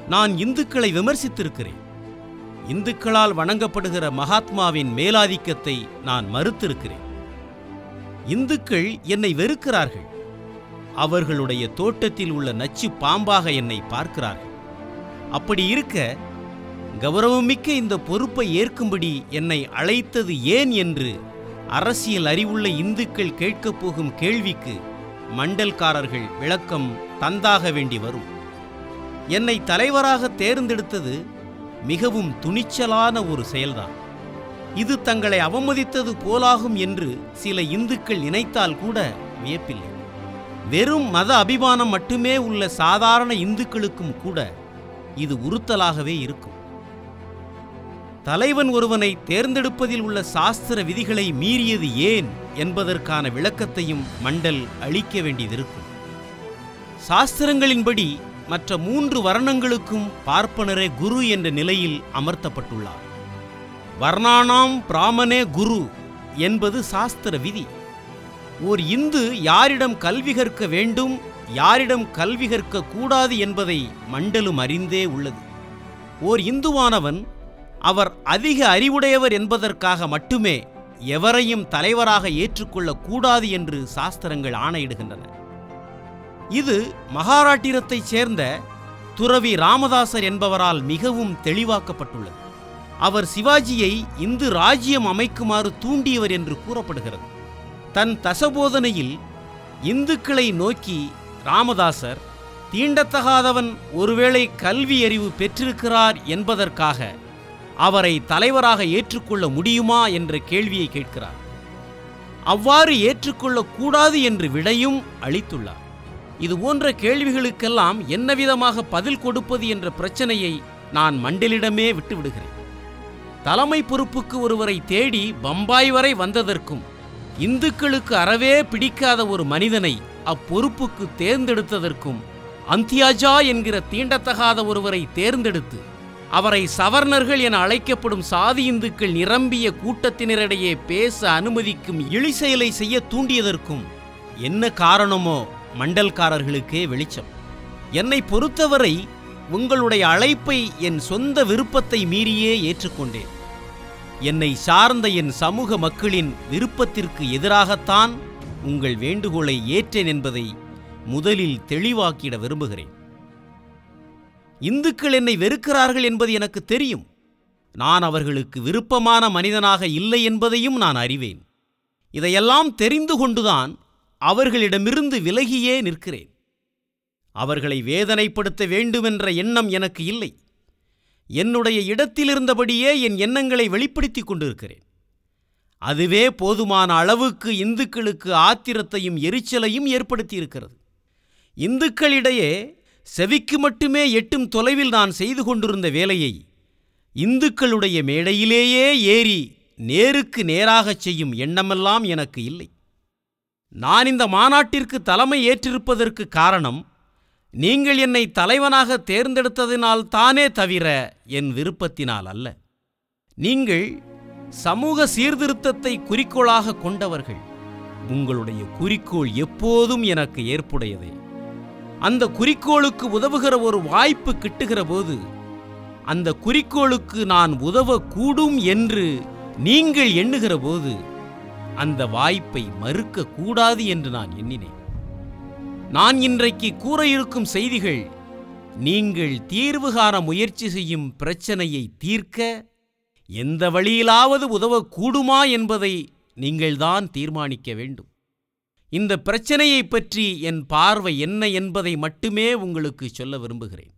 நான் இந்துக்களை விமர்சித்திருக்கிறேன் இந்துக்களால் வணங்கப்படுகிற மகாத்மாவின் மேலாதிக்கத்தை நான் மறுத்திருக்கிறேன் இந்துக்கள் என்னை வெறுக்கிறார்கள் அவர்களுடைய தோட்டத்தில் உள்ள நச்சு பாம்பாக என்னை பார்க்கிறார்கள் அப்படி இருக்க கௌரவமிக்க இந்த பொறுப்பை ஏற்கும்படி என்னை அழைத்தது ஏன் என்று அரசியல் அறிவுள்ள இந்துக்கள் கேட்கப் போகும் கேள்விக்கு மண்டல்காரர்கள் விளக்கம் தந்தாக வேண்டி வரும் என்னை தலைவராக தேர்ந்தெடுத்தது மிகவும் துணிச்சலான ஒரு செயல்தான் இது தங்களை அவமதித்தது போலாகும் என்று சில இந்துக்கள் நினைத்தால் கூட வியப்பில்லை வெறும் மத அபிமானம் மட்டுமே உள்ள சாதாரண இந்துக்களுக்கும் கூட இது உறுத்தலாகவே இருக்கும் தலைவன் ஒருவனை தேர்ந்தெடுப்பதில் உள்ள சாஸ்திர விதிகளை மீறியது ஏன் என்பதற்கான விளக்கத்தையும் மண்டல் அளிக்க வேண்டியதிருக்கும் சாஸ்திரங்களின்படி மற்ற மூன்று வர்ணங்களுக்கும் பார்ப்பனரே குரு என்ற நிலையில் அமர்த்தப்பட்டுள்ளார் வர்ணானாம் பிராமணே குரு என்பது சாஸ்திர விதி ஓர் இந்து யாரிடம் கல்வி கற்க வேண்டும் யாரிடம் கல்வி கற்க கூடாது என்பதை மண்டலும் அறிந்தே உள்ளது ஓர் இந்துவானவன் அவர் அதிக அறிவுடையவர் என்பதற்காக மட்டுமே எவரையும் தலைவராக ஏற்றுக்கொள்ளக் கூடாது என்று சாஸ்திரங்கள் ஆணையிடுகின்றன இது மகாராட்டிரத்தைச் சேர்ந்த துறவி ராமதாசர் என்பவரால் மிகவும் தெளிவாக்கப்பட்டுள்ளது அவர் சிவாஜியை இந்து ராஜ்யம் அமைக்குமாறு தூண்டியவர் என்று கூறப்படுகிறது தன் தசபோதனையில் இந்துக்களை நோக்கி ராமதாசர் தீண்டத்தகாதவன் ஒருவேளை கல்வி அறிவு பெற்றிருக்கிறார் என்பதற்காக அவரை தலைவராக ஏற்றுக்கொள்ள முடியுமா என்ற கேள்வியை கேட்கிறார் அவ்வாறு ஏற்றுக்கொள்ளக் கூடாது என்று விடையும் அளித்துள்ளார் இது போன்ற கேள்விகளுக்கெல்லாம் என்ன விதமாக பதில் கொடுப்பது என்ற பிரச்சனையை நான் மண்டலிடமே விட்டுவிடுகிறேன் தலைமை பொறுப்புக்கு ஒருவரை தேடி பம்பாய் வரை வந்ததற்கும் இந்துக்களுக்கு அறவே பிடிக்காத ஒரு மனிதனை அப்பொறுப்புக்கு தேர்ந்தெடுத்ததற்கும் அந்தியாஜா என்கிற தீண்டத்தகாத ஒருவரை தேர்ந்தெடுத்து அவரை சவர்ணர்கள் என அழைக்கப்படும் சாதி இந்துக்கள் நிரம்பிய கூட்டத்தினரிடையே பேச அனுமதிக்கும் இழி செயலை செய்ய தூண்டியதற்கும் என்ன காரணமோ மண்டல்காரர்களுக்கே வெளிச்சம் என்னை பொறுத்தவரை உங்களுடைய அழைப்பை என் சொந்த விருப்பத்தை மீறியே ஏற்றுக்கொண்டேன் என்னை சார்ந்த என் சமூக மக்களின் விருப்பத்திற்கு எதிராகத்தான் உங்கள் வேண்டுகோளை ஏற்றேன் என்பதை முதலில் தெளிவாக்கிட விரும்புகிறேன் இந்துக்கள் என்னை வெறுக்கிறார்கள் என்பது எனக்கு தெரியும் நான் அவர்களுக்கு விருப்பமான மனிதனாக இல்லை என்பதையும் நான் அறிவேன் இதையெல்லாம் தெரிந்து கொண்டுதான் அவர்களிடமிருந்து விலகியே நிற்கிறேன் அவர்களை வேதனைப்படுத்த வேண்டுமென்ற எண்ணம் எனக்கு இல்லை என்னுடைய இடத்திலிருந்தபடியே என் எண்ணங்களை வெளிப்படுத்திக் கொண்டிருக்கிறேன் அதுவே போதுமான அளவுக்கு இந்துக்களுக்கு ஆத்திரத்தையும் எரிச்சலையும் ஏற்படுத்தியிருக்கிறது இந்துக்களிடையே செவிக்கு மட்டுமே எட்டும் தொலைவில் நான் செய்து கொண்டிருந்த வேலையை இந்துக்களுடைய மேடையிலேயே ஏறி நேருக்கு நேராகச் செய்யும் எண்ணமெல்லாம் எனக்கு இல்லை நான் இந்த மாநாட்டிற்கு தலைமை ஏற்றிருப்பதற்கு காரணம் நீங்கள் என்னை தலைவனாக தேர்ந்தெடுத்ததினால் தானே தவிர என் விருப்பத்தினால் அல்ல நீங்கள் சமூக சீர்திருத்தத்தை குறிக்கோளாக கொண்டவர்கள் உங்களுடைய குறிக்கோள் எப்போதும் எனக்கு ஏற்புடையதே அந்த குறிக்கோளுக்கு உதவுகிற ஒரு வாய்ப்பு கிட்டுகிற போது அந்த குறிக்கோளுக்கு நான் உதவக்கூடும் என்று நீங்கள் எண்ணுகிற போது அந்த வாய்ப்பை மறுக்க கூடாது என்று நான் எண்ணினேன் நான் இன்றைக்கு கூற இருக்கும் செய்திகள் நீங்கள் தீர்வு காண முயற்சி செய்யும் பிரச்சனையை தீர்க்க எந்த வழியிலாவது உதவக்கூடுமா என்பதை நீங்கள்தான் தீர்மானிக்க வேண்டும் இந்த பிரச்சனையை பற்றி என் பார்வை என்ன என்பதை மட்டுமே உங்களுக்கு சொல்ல விரும்புகிறேன்